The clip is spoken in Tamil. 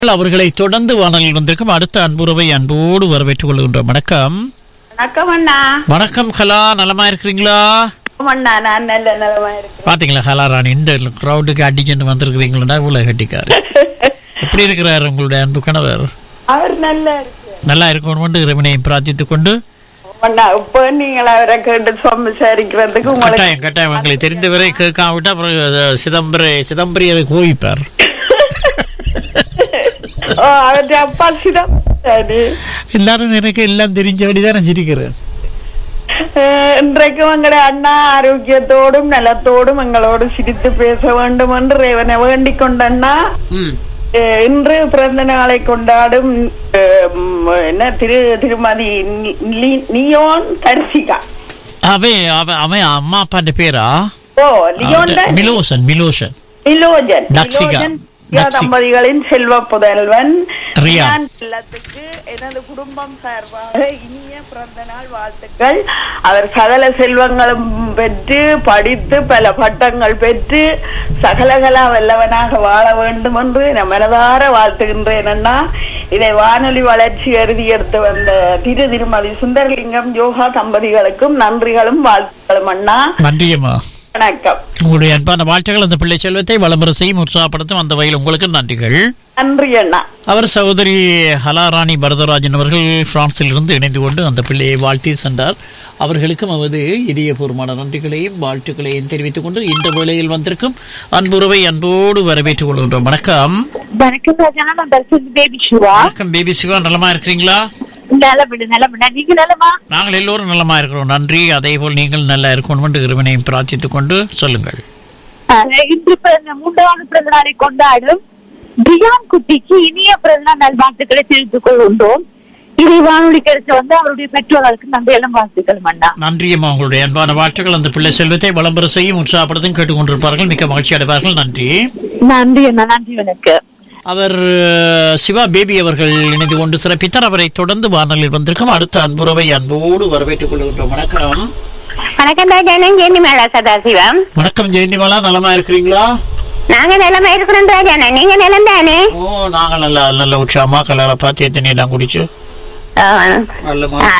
அவர்களை தொடர்ந்து வானலில் வந்திருக்கும் அடுத்த அன்புறவை அன்போடு வரவேற்றுக் கொள்கின்றோம் வணக்கம் வணக்கம் அண்ணா வணக்கம் ஹலா நலமா இருக்கிறீங்களா வணக்கம் அண்ணா நான் நல்ல நிலமா இருக்கேன் பாத்தீங்களா ஹலா ராணி இந்த கிரௌடுக்கு அடிச்சுட்டு வந்திருக்கிறீங்களா இவ்வளவு கட்டிக்காரு எப்படி இருக்கிறார் உங்களுடைய அன்பு கணவர் அவர் நல்லா இருக்கு நல்லா இருக்கணும் இறைவனையும் பிரார்த்தித்துக் கொண்டு அண்ணா இப்ப நீங்கள் அவரை கேட்டு சம்சாரிக்கிறதுக்கு உங்களுக்கு கட்டாயம் கட்டாயம் எங்களுக்கு தெரிந்தவரை கேட்காம அப்புறம் அஹ், சிதம்பர சிதம்பரியரை கோவிப்பார் ஓ, அவருடைய அப்பா சிதம் சரி. எல்லாரும் எனக்கு எல்லாம் தெரிஞ்சபடிதான் நான் சிரிக்கிறேன் அஹ், இன்றைக்கு உங்களுடைய அண்ணா ஆரோக்கியத்தோடும் நலத்தோடும் எங்களோடு சிரித்து பேச வேண்டும் என்று ரேவனை வேண்டிக் கொண்டண்ணா ம் அஹ், இன்று பிறந்த நாளை கொண்டாடும் அஹ், ம், என்ன திரு திருமதி நி- லி- நியோன் தர்சிகா அவன் அவன் அவன் அம்மா அப்பாന്റെ பேரா ஓ லியோன் தான் மிலோசன் மிலோசன் நிலோஜன் தக்ஷிகா. நிலோஜன் ரியா தக்ஷி- தம்பதிகளின் செல்வ புதல்வன் ரியா. ரியான் செல்லத்துக்கு எனது குடும்பம் சார்பாக இனிய பிறந்த நாள் வாழ்த்துக்கள் அவர் சகல செல்வங்களும் பெற்று படித்து பல பட்டங்கள் பெற்று சகலகலா வல்லவனாக வாழ வேண்டும் என்று நான் மனதார வாழ்த்துகின்றேன் அண்ணா இதை வானொலி வளர்ச்சி கருதி எடுத்து வந்த திரு திருமதி சுந்தரலிங்கம் யோகா தம்பதிகளுக்கும் நன்றிகளும் வாழ்த்துக்களும் அண்ணா நன்றியம்மா வணக்கம் உங்களுடைய அன்பான வாழ்த்துக்கள் அந்த பிள்ளை செல்வத்தை வளமுறை செய்யும் உற்சாகப்படுத்தும் அந்த வகையில் உங்களுக்கு நன்றிகள் நன்றி அண்ணா அவர் சகோதரி ஹலாராணி பரதராஜன் அவர்கள் பிரான்சில் இருந்து இணைந்து கொண்டு அந்த பிள்ளையை வாழ்த்தி சென்றார் அவர்களுக்கும் அவரது இதயபூர்வமான நன்றிகளையும் வாழ்த்துக்களையும் தெரிவித்துக் கொண்டு இந்த வேளையில் வந்திருக்கும் அன்புறவை அன்போடு வரவேற்றுக் கொள்கின்றோம் வணக்கம் வணக்கம் ராஜா நான் தர்ஷன் பேபி சிவா வணக்கம் பேபி சிவா நலமா இருக்கிறீங்களா நலமிடு நலமிடு நீங்க நலமா நாங்கள் எல்லோரும் நலமா இருக்கிறோம் நன்றி அதே போல் நீங்கள் நல்லா இருக்கணும் என்று இறைவனையும் பிரார்த்தித்துக் கொண்டு சொல்லுங்கள் அஹ், இன்று பிறந்த மூன்றாவது பிறந்த நாளை கொண்டாடும் பிரியான் குட்டிக்கு இனிய பிறந்த நாள் நல்வாழ்த்துக்களை தெரிவித்துக் கொள்கின்றோம் இதை வானொலி கிடைச்ச வந்து அவருடைய பெற்றோர்களுக்கு நன்றி எல்லாம் வாழ்த்துக்கள் மன்னா நன்றியம்மா உங்களுடைய அன்பான வாழ்த்துக்கள் அந்த பிள்ளை செல்வத்தை வளம்பெற செய்யும் உற்சாகப்படுத்தும் கேட்டுக்கொண்டிருப்பார்கள் மிக்க மகிழ்ச்சி அடைவார்கள் நன்றி நன்றி அண்ணா நன்றி எனக்கு அவர் அஹ், சிவா பேபி அவர்கள் இணைந்து கொண்டு சிறப்பித்தார் அவரை தொடர்ந்து வானலில் வந்திருக்கும் அடுத்த அன்புறவை அன்போடு வரவேற்றுக் கொள்கின்றோம் வணக்கம் வணக்கம் ராஜானன் ஜெயந்தி மேளா சதாசிவம் வணக்கம் ஜெயந்திமாலா நலமா இருக்கிறீங்களா நாங்க நிலமா இருக்கிறோம் ராஜானன் நீங்க நிலம் தானே ஓ நாங்கள் நல்ல நல்ல உற்சாகமா கலரை பார்த்து எத்தனை எல்லாம் குடிச்சு ஆ. நல்ல